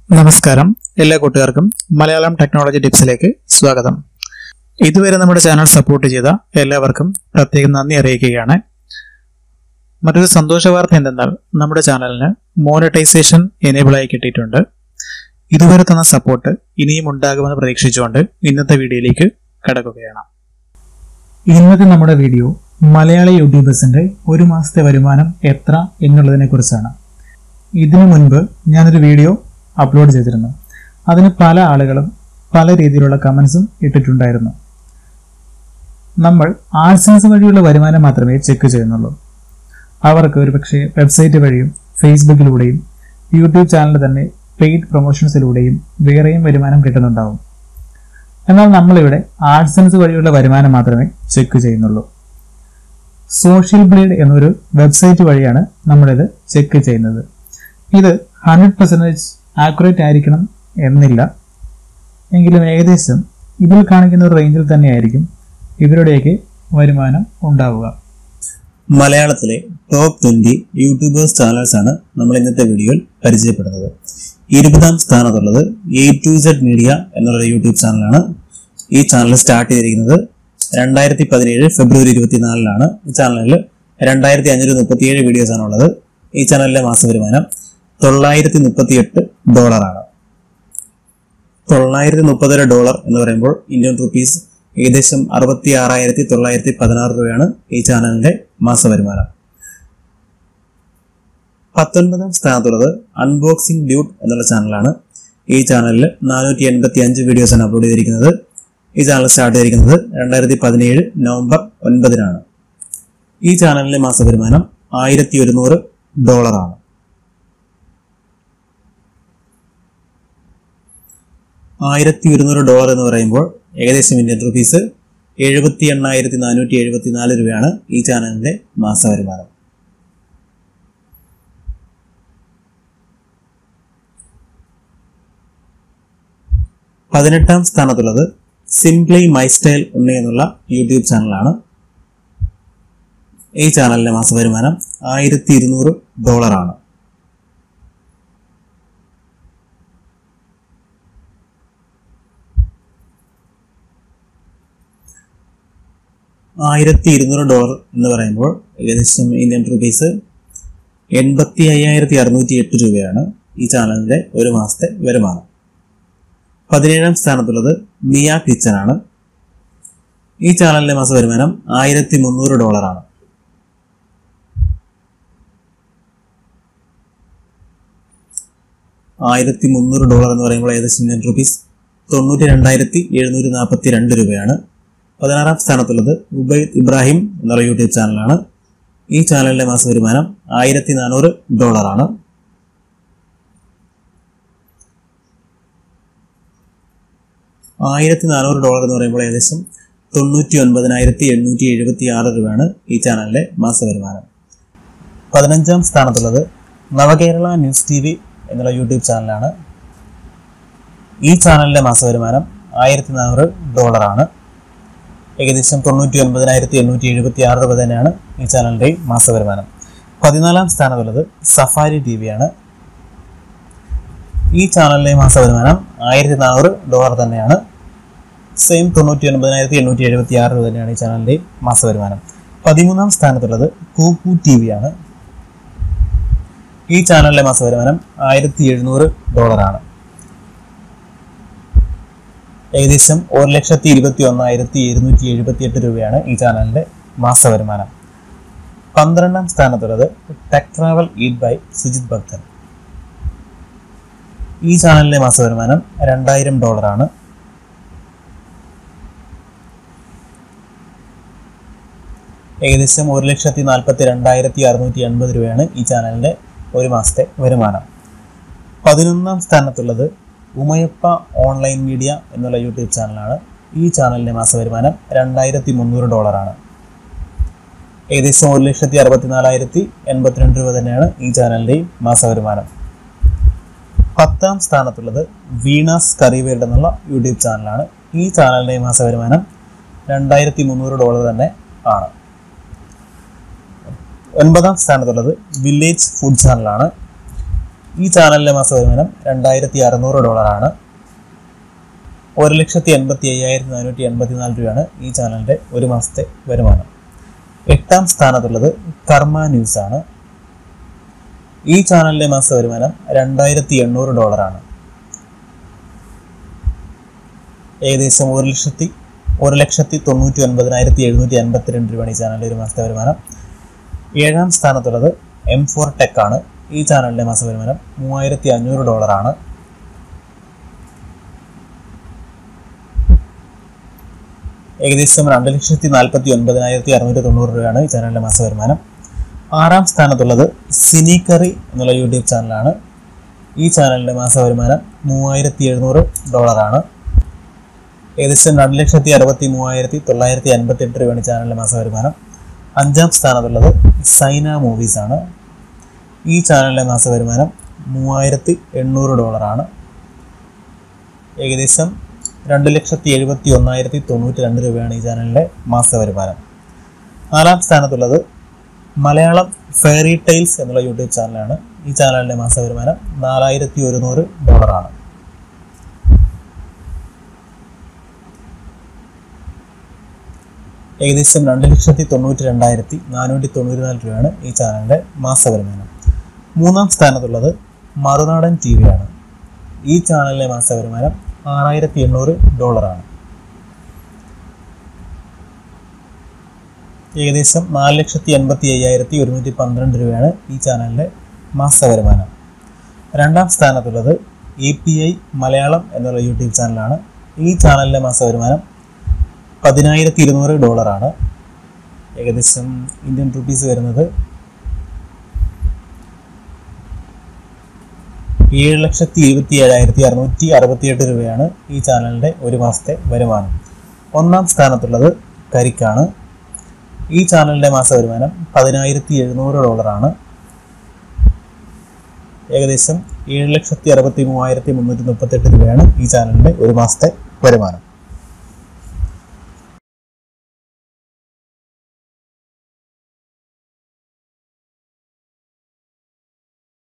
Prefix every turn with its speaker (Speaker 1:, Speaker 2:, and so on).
Speaker 1: നമസ്കാരം എല്ലാ കൂട്ടുകാർക്കും മലയാളം ടെക്നോളജി ടിപ്സിലേക്ക് സ്വാഗതം ഇതുവരെ നമ്മുടെ ചാനൽ സപ്പോർട്ട് ചെയ്ത എല്ലാവർക്കും പ്രത്യേകം നന്ദി അറിയിക്കുകയാണ് മറ്റൊരു സന്തോഷ വാർത്ത എന്തെന്നാൽ നമ്മുടെ ചാനലിന് മോണിറ്റൈസേഷൻ എനേബിൾ ആയി കിട്ടിയിട്ടുണ്ട് ഇതുവരെ തന്ന സപ്പോർട്ട് ഇനിയും ഉണ്ടാകുമെന്ന് പ്രതീക്ഷിച്ചുകൊണ്ട് ഇന്നത്തെ വീഡിയോയിലേക്ക് കടക്കുകയാണ് ഇന്നത്തെ നമ്മുടെ വീഡിയോ മലയാളി യൂട്യൂബേഴ്സിന്റെ ഒരു മാസത്തെ വരുമാനം എത്ര എന്നുള്ളതിനെ കുറിച്ചാണ് ഇതിനു മുൻപ് ഞാനൊരു വീഡിയോ അപ്ലോഡ് ചെയ്തിരുന്നു അതിന് പല ആളുകളും പല രീതിയിലുള്ള കമൻസും ഇട്ടിട്ടുണ്ടായിരുന്നു നമ്മൾ ആഡ്സൻസ് വഴിയുള്ള വരുമാനം മാത്രമേ ചെക്ക് ചെയ്യുന്നുള്ളൂ അവർക്ക് ഒരു പക്ഷേ വെബ്സൈറ്റ് വഴിയും ഫേസ്ബുക്കിലൂടെയും യൂട്യൂബ് ചാനൽ തന്നെ പെയ്ഡ് പ്രൊമോഷൻസിലൂടെയും വേറെയും വരുമാനം കിട്ടുന്നുണ്ടാവും എന്നാൽ നമ്മളിവിടെ ആഡ്സൻസ് വഴിയുള്ള വരുമാനം മാത്രമേ ചെക്ക് ചെയ്യുന്നുള്ളൂ സോഷ്യൽ ബ്ലേഡ് എന്നൊരു വെബ്സൈറ്റ് വഴിയാണ് നമ്മളിത് ചെക്ക് ചെയ്യുന്നത് ഇത് ഹൺഡ്രഡ് പെർസെൻറ്റേജ് ആക്യുറേറ്റ് ആയിരിക്കണം എന്നില്ല എങ്കിലും ഏകദേശം ഇതിൽ കാണിക്കുന്ന ഒരു റേഞ്ചിൽ തന്നെയായിരിക്കും ഇവരുടെയൊക്കെ വരുമാനം ഉണ്ടാവുക
Speaker 2: മലയാളത്തിലെ ടോപ്പ് ട്വന്റി യൂട്യൂബേഴ്സ് ചാനൽസ് ആണ് നമ്മൾ ഇന്നത്തെ വീഡിയോയിൽ പരിചയപ്പെടുന്നത് ഇരുപതാം സ്ഥാനത്തുള്ളത് എ ടു സെഡ് മീഡിയ എന്നുള്ള യൂട്യൂബ് ചാനലാണ് ഈ ചാനൽ സ്റ്റാർട്ട് ചെയ്തിരിക്കുന്നത് രണ്ടായിരത്തി പതിനേഴ് ഫെബ്രുവരി ഇരുപത്തിനാലിലാണ് ഈ ചാനലിൽ രണ്ടായിരത്തി അഞ്ഞൂറ്റി മുപ്പത്തിയേഴ് വീഡിയോസ് ആണ് ഉള്ളത് ഈ ചാനലിലെ മാസ വരുമാനം തൊള്ളായിരത്തി മുപ്പത്തിയെട്ട് ഡോളറാണ് തൊള്ളായിരത്തി മുപ്പതര ഡോളർ എന്ന് പറയുമ്പോൾ ഇന്ത്യൻ റുപ്പീസ് ഏകദേശം അറുപത്തി ആറായിരത്തി തൊള്ളായിരത്തി പതിനാറ് രൂപയാണ് ഈ ചാനലിന്റെ മാസ വരുമാനം പത്തൊൻപതാം സ്ഥാനത്തുള്ളത് അൺബോക്സിംഗ് ഡ്യൂട്ട് എന്നുള്ള ചാനലാണ് ഈ ചാനലിൽ നാനൂറ്റി എൺപത്തി അഞ്ച് വീഡിയോസ് ആണ് അപ്ലോഡ് ചെയ്തിരിക്കുന്നത് ഈ ചാനൽ സ്റ്റാർട്ട് ചെയ്തിരിക്കുന്നത് രണ്ടായിരത്തി പതിനേഴ് നവംബർ ഒൻപതിനാണ് ഈ ചാനലിലെ മാസ വരുമാനം ആയിരത്തി ഒരുന്നൂറ് ഡോളറാണ് ആയിരത്തി ഒരുന്നൂറ് ഡോളർ എന്ന് പറയുമ്പോൾ ഏകദേശം ഇന്ത്യൻ റുപ്പീസ് എഴുപത്തി എണ്ണായിരത്തി നാനൂറ്റി എഴുപത്തി നാല് രൂപയാണ് ഈ ചാനലിന്റെ മാസ വരുമാനം പതിനെട്ടാം സ്ഥാനത്തുള്ളത് സിംപ്ലി മൈ സ്റ്റൈൽ ഉണ്ണി എന്നുള്ള യൂട്യൂബ് ചാനലാണ് ഈ ചാനലിന്റെ മാസ വരുമാനം ആയിരത്തി ഇരുന്നൂറ് ഡോളറാണ് ആയിരത്തി ഇരുന്നൂറ് ഡോളർ എന്ന് പറയുമ്പോൾ ഏകദേശം ഇന്ത്യൻ റുപ്പീസ് എൺപത്തി അയ്യായിരത്തി അറുന്നൂറ്റി എട്ട് രൂപയാണ് ഈ ചാനലിന്റെ ഒരു മാസത്തെ വരുമാനം പതിനേഴാം സ്ഥാനത്തുള്ളത് മിയ കിച്ചൺ ആണ് ഈ ചാനലിന്റെ മാസ വരുമാനം ആയിരത്തി മുന്നൂറ് ഡോളറാണ് ആയിരത്തി മുന്നൂറ് ഡോളർ എന്ന് പറയുമ്പോൾ ഏകദേശം ഇന്ത്യൻ റുപ്പീസ് തൊണ്ണൂറ്റി രണ്ടായിരത്തി എഴുന്നൂറ്റി നാൽപ്പത്തി രണ്ട് രൂപയാണ് പതിനാറാം സ്ഥാനത്തുള്ളത് ഉബൈദ് ഇബ്രാഹിം എന്നുള്ള യൂട്യൂബ് ചാനലാണ് ഈ ചാനലിന്റെ മാസ വരുമാനം ആയിരത്തി നാനൂറ് ഡോളറാണ് ആയിരത്തി നാനൂറ് ഡോളർ എന്ന് പറയുമ്പോൾ ഏകദേശം തൊണ്ണൂറ്റി ഒൻപതിനായിരത്തി എണ്ണൂറ്റി എഴുപത്തി ആറ് രൂപയാണ് ഈ ചാനലിലെ മാസ വരുമാനം പതിനഞ്ചാം സ്ഥാനത്തുള്ളത് നവകേരള ന്യൂസ് ടി വി എന്നുള്ള യൂട്യൂബ് ചാനലാണ് ഈ ചാനലിന്റെ മാസ വരുമാനം ആയിരത്തി നാനൂറ് ഡോളറാണ് ഏകദേശം തൊണ്ണൂറ്റി ഒൻപതിനായിരത്തി എണ്ണൂറ്റി എഴുപത്തി ആറ് രൂപ തന്നെയാണ് ഈ ചാനലിന്റെ മാസ വരുമാനം പതിനാലാം സ്ഥാനത്തുള്ളത് സഫാരി ടി വിയാണ് ഈ ചാനലിലെ മാസ വരുമാനം ആയിരത്തി നാനൂറ് ഡോളർ തന്നെയാണ് സെയിം തൊണ്ണൂറ്റി ഒൻപതിനായിരത്തി എണ്ണൂറ്റി എഴുപത്തി ആറ് രൂപ തന്നെയാണ് ഈ ചാനലിന്റെ മാസ വരുമാനം പതിമൂന്നാം സ്ഥാനത്തുള്ളത് കൂക്കു ടി വിയാണ് ഈ ചാനലിലെ മാസ വരുമാനം ആയിരത്തി എഴുന്നൂറ് ഡോളറാണ് ഏകദേശം ഒരു ലക്ഷത്തി ഇരുപത്തി ഒന്നായിരത്തി ഇരുന്നൂറ്റി എഴുപത്തി എട്ട് രൂപയാണ് ഈ ചാനലിന്റെ മാസ വരുമാനം പന്ത്രണ്ടാം സ്ഥാനത്തുള്ളത് tech travel eat by Sujith Bhakthan ഈ ചാനലിലെ മാസ വരുമാനം രണ്ടായിരം ഡോളറാണ് ഏകദേശം ഒരു ലക്ഷത്തി നാൽപ്പത്തി രണ്ടായിരത്തി അറുന്നൂറ്റി എൺപത് രൂപയാണ് ഈ ചാനലിന്റെ ഒരു മാസത്തെ വരുമാനം പതിനൊന്നാം സ്ഥാനത്തുള്ളത് ഉമയപ്പ ഓൺലൈൻ മീഡിയ എന്നുള്ള യൂട്യൂബ് ചാനലാണ് ഈ ചാനലിന്റെ മാസ വരുമാനം രണ്ടായിരത്തി മുന്നൂറ് ഡോളറാണ് ഏകദേശം ഒരു ലക്ഷത്തി അറുപത്തിനാലായിരത്തി എൺപത്തിരണ്ട് രൂപ തന്നെയാണ് ഈ ചാനലിന്റെയും മാസ വരുമാനം പത്താം സ്ഥാനത്തുള്ളത് വീണാസ് കറിവേൾഡ് എന്നുള്ള യൂട്യൂബ് ചാനലാണ് ഈ ചാനലിന്റെ മാസ വരുമാനം രണ്ടായിരത്തി മുന്നൂറ് ഡോളർ തന്നെ ആണ് ഒൻപതാം സ്ഥാനത്തുള്ളത് വില്ലേജ് ഫുഡ് ചാനലാണ് ഈ ചാനലിലെ മാസ വരുമാനം രണ്ടായിരത്തി അറുന്നൂറ് ഡോളറാണ് ഒരു ലക്ഷത്തി എൺപത്തി അയ്യായിരത്തി നാനൂറ്റി എൺപത്തി നാല് രൂപയാണ് ഈ ചാനലിൻ്റെ ഒരു മാസത്തെ വരുമാനം എട്ടാം സ്ഥാനത്തുള്ളത് കർമ്മ ന്യൂസ് ആണ് ഈ ചാനലിലെ മാസ വരുമാനം രണ്ടായിരത്തി എണ്ണൂറ് ഡോളറാണ് ഏകദേശം ഒരു ലക്ഷത്തി ഒരു ലക്ഷത്തി തൊണ്ണൂറ്റി ഒൻപതിനായിരത്തി എഴുന്നൂറ്റി അൻപത്തിരണ്ട് രൂപയാണ് ഈ ചാനലിൻ്റെ ഒരു മാസത്തെ വരുമാനം ഏഴാം സ്ഥാനത്തുള്ളത് എം ഫോർ ടെക് ആണ് ഈ ചാനലിൻ്റെ മാസ വരുമാനം മൂവായിരത്തി അഞ്ഞൂറ് ഡോളറാണ് ഏകദേശം രണ്ട് ലക്ഷത്തി നാൽപ്പത്തി ഒൻപതിനായിരത്തി അറുന്നൂറ്റി തൊണ്ണൂറ് രൂപയാണ് ഈ ചാനലിൻ്റെ മാസ വരുമാനം ആറാം സ്ഥാനത്തുള്ളത് സിനിക്കറി എന്നുള്ള യൂട്യൂബ് ചാനലാണ് ഈ ചാനലിൻ്റെ മാസ വരുമാനം മൂവായിരത്തി എഴുന്നൂറ് ഡോളറാണ് ഏകദേശം രണ്ട് ലക്ഷത്തി അറുപത്തി മൂവായിരത്തി തൊള്ളായിരത്തി അൻപത്തി എട്ട് രൂപയാണ് ഈ ചാനലിൻ്റെ മാസ വരുമാനം അഞ്ചാം സ്ഥാനത്തുള്ളത് സൈന മൂവീസ് ആണ് ഈ ചാനലിൻ്റെ മാസ വരുമാനം മൂവായിരത്തി എണ്ണൂറ് ഡോളറാണ് ഏകദേശം രണ്ട് ലക്ഷത്തി എഴുപത്തി ഒന്നായിരത്തി തൊണ്ണൂറ്റി രണ്ട് രൂപയാണ് ഈ ചാനലിൻ്റെ മാസ വരുമാനം നാലാം സ്ഥാനത്തുള്ളത് മലയാളം ഫെയറി ടൈൽസ് എന്നുള്ള യൂട്യൂബ് ചാനലാണ് ഈ ചാനലിൻ്റെ മാസ വരുമാനം നാലായിരത്തി ഒരുന്നൂറ് ഡോളറാണ് ഏകദേശം രണ്ട് ലക്ഷത്തി തൊണ്ണൂറ്റി രണ്ടായിരത്തി നാനൂറ്റി തൊണ്ണൂറ്റി നാല് രൂപയാണ് ഈ ചാനലിൻ്റെ മാസ വരുമാനം മൂന്നാം സ്ഥാനത്തുള്ളത് മറുനാടൻ ടി വിയാണ് ഈ ചാനലിലെ മാസ വരുമാനം ആറായിരത്തി എണ്ണൂറ് ഡോളറാണ് ഏകദേശം നാല് ലക്ഷത്തി എൺപത്തി അയ്യായിരത്തി ഒരുന്നൂറ്റി പന്ത്രണ്ട് രൂപയാണ് ഈ ചാനലിൻ്റെ മാസ വരുമാനം രണ്ടാം സ്ഥാനത്തുള്ളത് എ പി ഐ മലയാളം എന്നുള്ള യൂട്യൂബ് ചാനലാണ് ഈ ചാനലിൻ്റെ മാസ വരുമാനം പതിനായിരത്തി ഇരുന്നൂറ് ഡോളറാണ് ഏകദേശം ഇന്ത്യൻ റുപ്പീസ് വരുന്നത് ഏഴ് ലക്ഷത്തി ഇരുപത്തി ഏഴായിരത്തി അറുന്നൂറ്റി അറുപത്തിയെട്ട് രൂപയാണ് ഈ ചാനലിൻ്റെ ഒരു മാസത്തെ വരുമാനം ഒന്നാം സ്ഥാനത്തുള്ളത് കരിക്കാണ് ഈ ചാനലിൻ്റെ മാസ വരുമാനം പതിനായിരത്തി എഴുന്നൂറ് ഡോളറാണ് ഏകദേശം ഏഴ് ലക്ഷത്തി അറുപത്തി മൂവായിരത്തി മുന്നൂറ്റി മുപ്പത്തെട്ട് രൂപയാണ് ഈ ചാനലിൻ്റെ ഒരു മാസത്തെ വരുമാനം